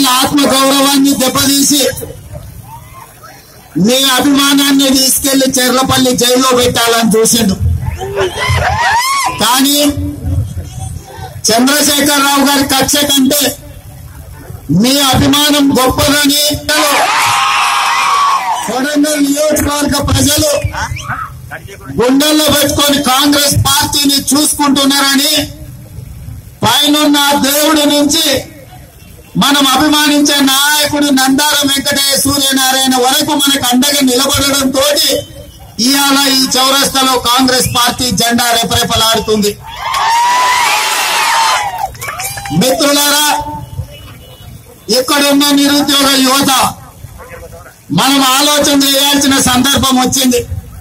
కొడంగల్ ఆత్మ గౌరవాన్ని దెబ్బతీసి మీ అభిమానాన్ని తీసుకెళ్లి చెర్లపల్లి జైల్లో పెట్టాలని చూసిండు కానీ చంద్రశేఖరరావు గారి కక్ష కంటే మీ అభిమానం గొప్పదని కొడంగల్ నియోజకవర్గ ప్రజలు గుండెల్లో పెట్టుకొని కాంగ్రెస్ పార్టీని చూసుకుంటున్నారని పైనున్న దేవుడి నుంచి మనం అభిమానించే నాయకుడు నందార వెంకటేశ్వర సూర్యనారాయణ వరకు మనకు అండగా నిలబడడం తోటి ఇవాళ ఈ చౌరస్తాలో కాంగ్రెస్ పార్టీ జెండా రెపరెపలాడుతుంది మిత్రులారా ఇక్కడున్న నిరుద్యోగ యువత మనం ఆలోచన చేయాల్సిన సందర్భం వచ్చింది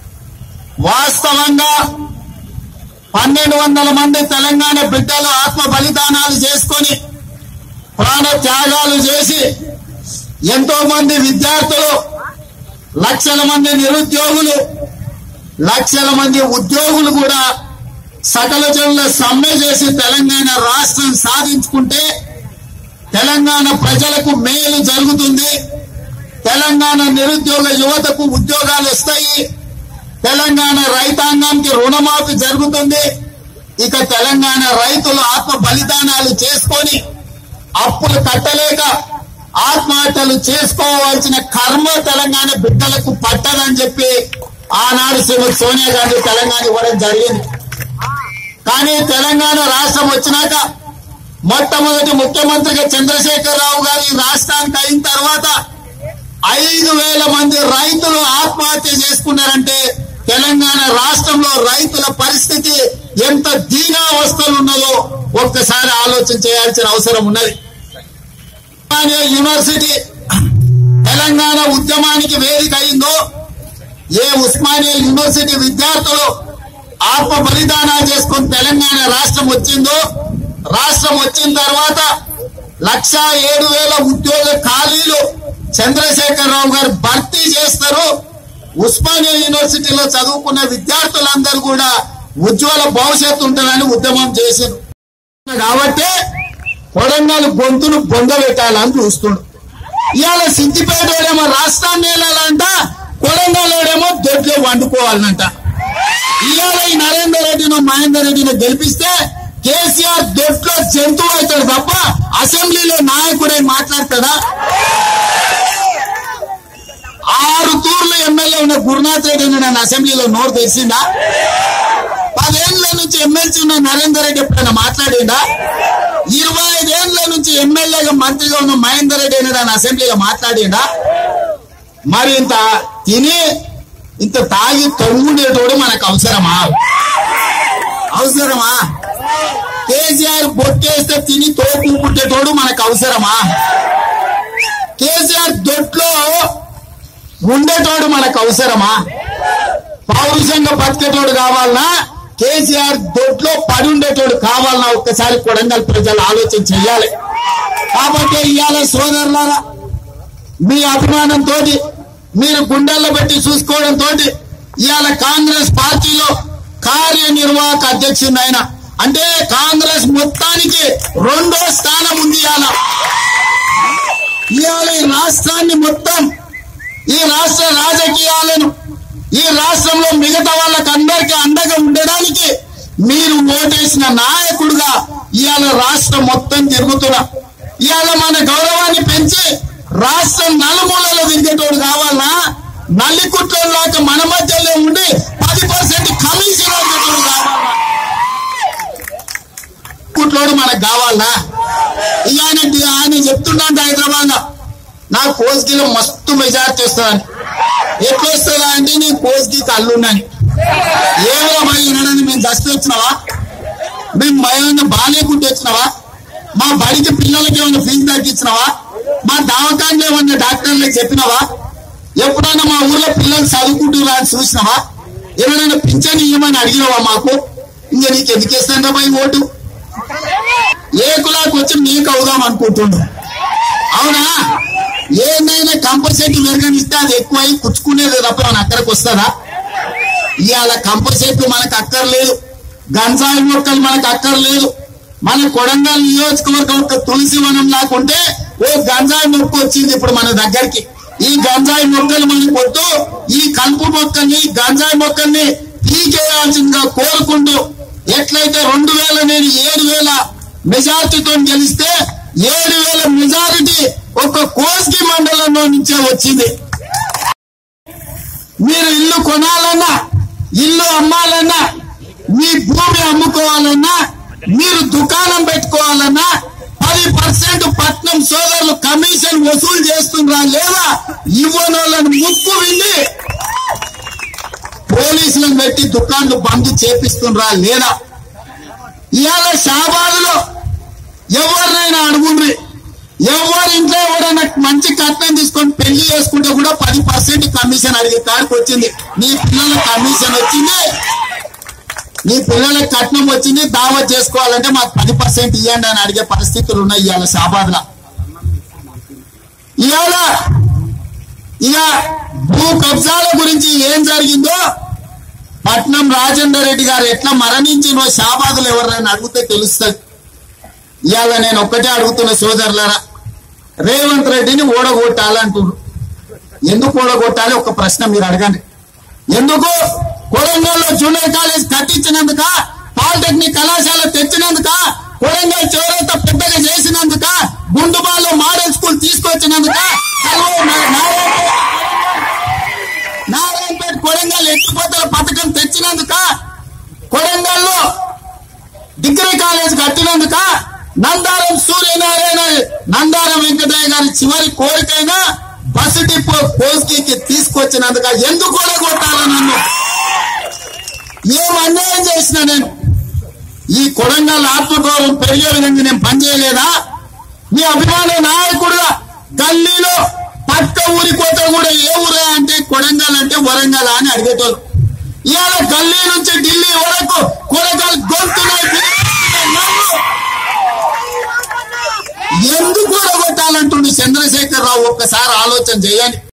వాస్తవంగా పన్నెండు వందల మంది తెలంగాణ బిడ్డలు ఆత్మ బలిదానాలు చేసుకొని ప్రాణ త్యాగాలు చేసి ఎంతో మంది విద్యార్థులు లక్షల మంది నిరుద్యోగులు లక్షల మంది ఉద్యోగులు కూడా సకల జనుల సమ్మె చేసి తెలంగాణ రాష్ట్రం సాధించుకుంటే తెలంగాణ ప్రజలకు మేలు జరుగుతుంది తెలంగాణ నిరుద్యోగ యువతకు ఉద్యోగాలు వస్తాయి తెలంగాణ రైతాంగానికి రుణమాఫీ జరుగుతుంది ఇక తెలంగాణ రైతులు ఆత్మ బలిదానాలు చేసుకొని అప్పులు కట్టలేక ఆత్మహత్యలు చేసుకోవాల్సిన కర్మ తెలంగాణ బిడ్డలకు పట్టదని చెప్పి ఆనాడు శ్రీమతి సోనియా గాంధీ తెలంగాణ ఇవ్వడం జరిగింది కానీ తెలంగాణ రాష్ట్రం వచ్చినాక మొట్టమొదటి ముఖ్యమంత్రిగా చంద్రశేఖరరావు గారు ఈ రాష్ట్రానికి అయిన తర్వాత ఐదు వేల మంది రైతులు ఆత్మహత్య చేసుకున్నారంటే తెలంగాణ రాష్ట్రంలో రైతుల పరిస్థితి ఎంత దీనావస్థలు ఉన్నదో ఒక్కసారి ఆలోచన చేయాల్సిన అవసరం ఉన్నది ఉస్మానియా యూనివర్సిటీ తెలంగాణ ఉద్యమానికి వేదిక అయిందో ఏ ఉస్మానియా యూనివర్సిటీ విద్యార్థులు ఆత్మ బలిదానాలు చేసుకుని తెలంగాణ రాష్ట్రం వచ్చిందో రాష్ట్రం వచ్చిన తర్వాత లక్ష ఏడు వేల ఉద్యోగ ఖాళీలు చంద్రశేఖరరావు గారు భర్తీ చేస్తారు ఉస్మానియా యూనివర్సిటీలో చదువుకున్న విద్యార్థులందరూ కూడా ఉజ్వల భవిష్యత్తు ఉంటుందని ఉద్యమం చేశారు కాబట్టి కొడంగల్ గొంతును బొందబెట్టాలని చూస్తుండు ఇవాళ సిద్దిపేటోడేమో రాష్ట్రాన్ని వెళ్ళాలంట కొడంగల్లోడేమో దొడ్లో వండుకోవాలనంట ఇవాళ ఈ నరేందర్ రెడ్డిను మహేందర్ రెడ్డిని గెలిపిస్తే కేసీఆర్ దొడ్లో జంతువు అవుతాడు తప్ప అసెంబ్లీలో నాయకుడై మాట్లాడతాడా ఆరు తూర్లు ఎమ్మెల్యే ఉన్న గురునాథ్ రెడ్డి నన్ను అసెంబ్లీలో నోరు తెరిచిందా పదేళ్ల నుంచి ఎమ్మెల్సీ ఉన్న నరేందర్ రెడ్డి ఎప్పుడైనా మాట్లాడిందా ఇరవై ఐదేళ్ల నుంచి ఎమ్మెల్యేగా మంత్రిగా ఉన్న మహేందర్ రెడ్డి అయినా దాని అసెంబ్లీలో మాట్లాడిందా మరి ఇంత తిని ఇంత తాగి తొంగుండేటోడు మనకు అవసరమా అవసరమా కేసీఆర్ బొట్టేస్తే తిని తోపుకుంటేటోడు మనకు అవసరమా కేసీఆర్ దొట్లో ఉండేటోడు మనకు అవసరమా పౌరుషంగా బతికేటోడు కావాలన్నా కేసీఆర్ దొడ్లో పడి ఉండేటోడు కావాలన్నా ఒక్కసారి కొడంగల్ ప్రజలు ఆలోచన చెయ్యాలి కాబట్టి ఇవాళ సోదరులారా మీ అభిమానంతో మీరు గుండెల్లో పెట్టి చూసుకోవడంతో ఇవాళ కాంగ్రెస్ పార్టీలో కార్యనిర్వాహక అధ్యక్షుడు ఆయన అంటే కాంగ్రెస్ మొత్తానికి రెండో స్థానం ఉంది ఇవాళ ఇవాళ ఈ రాష్ట్రాన్ని మొత్తం ఈ రాష్ట్ర రాజకీయాలను ఈ రాష్ట్రంలో మిగతా వాళ్ళకి అందరికీ అండగా ఉండడానికి మీరు ఓటేసిన నాయకుడుగా ఇవాళ రాష్ట్రం మొత్తం తిరుగుతున్నా ఇవాళ మన గౌరవాన్ని పెంచి రాష్ట్రం నలుమూలలో తిరిగేటోడు కావాలన్నా నల్లికుట్లలాగా మన మధ్యలో ఉండి పది పర్సెంట్ కమిషన్ వచ్చేటోడు కావాలన్నా కుట్లోడు మనకు కావాలనా ఇక ఆయన ఆయన చెప్తున్నాడు హైదరాబాద్ లో నాకు కోస్గిలో మస్తు మెజార్టీ వస్తుందని ఎట్లా వస్తుందా అంటే నేను కోస్గి కళ్ళున్నాను ఏమో మరి వినడానికి మేము దస్తు వచ్చినావా మేము ఏమైనా బాగాలేకుంటూ వచ్చినావా మా బడికి పిల్లలకి ఏమైనా ఫీజు తగ్గించినావా మా దవాఖానలో ఏమన్నా డాక్టర్లకు చెప్పినావా ఎప్పుడైనా మా ఊర్లో పిల్లలు చదువుకుంటున్నా అని చూసినావా ఎవరైనా పింఛన్ ఇవ్వమని అడిగినావా మాకు ఇంకా నీకు ఎందుకు ఇస్తాను పోయి ఓటు ఏ కులాకు వచ్చి నీకు అవుదాం అనుకుంటుండు అవునా ఏదైనా కంపల్సరీ నిర్గమిస్తే అది ఎక్కువై కుచ్చుకునేది తప్ప మన అక్కడికి వస్తుందా ఇవాళ కంపల్సరీ మనకు అక్కర్లేదు గంజాయి మొక్కలు మనకు అక్కర్లేదు మన కొడంగల్ నియోజకవర్గం ఒక తులసి వనం లాకుంటే ఓ గంజాయి మొక్క వచ్చింది ఇప్పుడు మన దగ్గరికి ఈ గంజాయి మొక్కలు మనకు వద్దు ఈ కలుపు మొక్కల్ని గంజాయి మొక్కల్ని పీకేయాల్సిందిగా కోరుకుంటూ ఎట్లయితే రెండు వేల నేను ఏడు వేల మెజార్టీతో గెలిస్తే ఏడు వేల మెజారిటీ ఒక కోస్గి మండలంలో నుంచే వచ్చింది మీరు ఇల్లు కొనాలన్నా ఇల్లు అమ్మాలన్నా మీ భూమి అమ్ముకోవాలన్నా మీరు దుకాణం పెట్టుకోవాలన్నా పది పర్సెంట్ పట్నం సోదరులు కమిషన్ వసూలు చేస్తుండ్రా లేదా ఇవ్వని వాళ్ళని ముక్కు విండి పోలీసులను పెట్టి దుకాణాలు బంద్ చేపిస్తుండ్రా లేదా ఇవాళ షాబాదులో ఎవరినైనా అడుగుండ్రి ఎవరి ఇంట్లో ఎవరైనా మంచి కట్నం తీసుకొని పెళ్లి చేసుకుంటే కూడా పది పర్సెంట్ కమిషన్ అడిగే కాడికి వచ్చింది నీ పిల్లల కమిషన్ వచ్చింది నీ పిల్లలకు కట్నం వచ్చింది దావత్ చేసుకోవాలంటే మాకు పది పర్సెంట్ ఇవ్వండి అని అడిగే పరిస్థితులు ఉన్నాయి ఇవాళ షాబాద్లా ఇవాళ ఇక భూ కబ్జాల గురించి ఏం జరిగిందో పట్నం రాజేందర్ రెడ్డి గారు ఎట్లా మరణించినో షాబాదులు ఎవరైనా అడిగితే తెలుస్తుంది ఇవాళ నేను ఒక్కటే అడుగుతున్న సోదరులారా రేవంత్ రెడ్డిని ఓడగొట్టాలంటున్నారు ఎందుకు ఓడగొట్టాలి ఒక ప్రశ్న మీరు అడగండి ఎందుకు కొడంగల్లో జూనియర్ కాలేజ్ కట్టించినందుక పాలిటెక్నిక్ కళాశాల తెచ్చినందుక కొడంగల్ చౌరత పెద్దగా చేసినందుక గుండుబాలో మోడల్ స్కూల్ తీసుకొచ్చినందుక కల్వ- నా- నారాయణపేట నారాయణపేట కొడంగల్ ఎత్తిపోతల పథకం తెచ్చినందుక కొడంగల్లో డిగ్రీ కాలేజ్ కట్టినందుక నందారం సూర్యనారాయణ నందారం వెంకటయ్య గారి చివరి కోరికైనా బస్సు డిపో కోస్కి తీసుకొచ్చినందుక ఎందుకు కూడా కొట్టాలి నన్ను ఏం అన్యాయం చేసిన నేను ఈ కొడంగల్ ఆత్మగౌరవం పెరిగే విధంగా నేను పనిచేయలేదా మీ అభిమాన నాయకుడుగా గల్లీలో పక్క ఊరి కోత కూడా ఏ ఊరే అంటే కొడంగల్ అంటే వరంగల్ అని అడిగేటోళ్ళు ఇవాళ గల్లీ నుంచి ఢిల్లీ వరకు కొడంగల్ గొంతులై పిలుస్తున్న నన్ను ఎందుకు కొట్టాలంటుండే చంద్రశేఖర్ రావు ఒక్కసారి ఆలోచన చేయండి